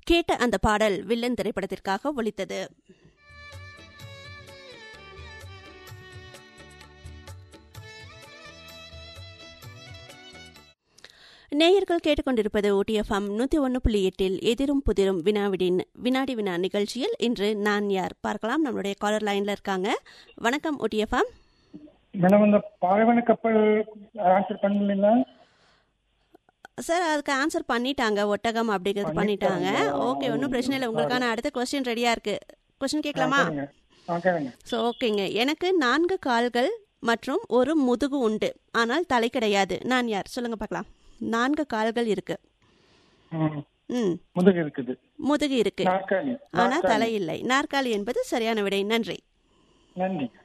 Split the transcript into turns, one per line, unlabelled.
கேட்ட அந்த பாடல் வில்லன் திரைப்படத்திற்காக ஒலித்தது நேயர்கள் கேட்டுக்கொண்டிருப்பது OTFM நூற்றி ஒன்று புள்ளி எட்டில் எதிரும் புதிரும் வினாவிடின் வினாடி வினா நிகழ்ச்சியில் இன்று நான் யார் பார்க்கலாம் நம்மளுடைய காலர் லைன்ல இருக்காங்க வணக்கம் OTFM
மேடம் இந்த பாலைவன கப்பல் ஆன்சர் பண்ணலீங்களா
சார் அதுக்கு ஆன்சர் பண்ணிட்டாங்க ஒட்டகம் அப்படிங்கிறது பண்ணிட்டாங்க
பண்ணிட்டாங்களா?
ஓகே ஒன்றும் பிரச்சனை இல்லை உங்களுக்கான அடுத்த கொஸ்டின் ரெடியா இருக்கு கொஸ்டின் கேட்கலாமா
கேளுங்க. ஆ கேளுங்க
ஸோ ஓகேங்க எனக்கு நான்கு கால்கள் மற்றும் ஒரு முதுகு உண்டு ஆனால் தலை கிடையாது நான் யார் சொல்லுங்க பார்க்கலாம் நான்கு கால்கள் இருக்கு
ம்.
ம்
முதுகு இருக்குது
முதுகு இருக்கு
நாற்காலி
ஆனா
நாற்காலி.
தலை இல்லை நாற்காலி என்பது சரியான விடை நன்றி
நன்றி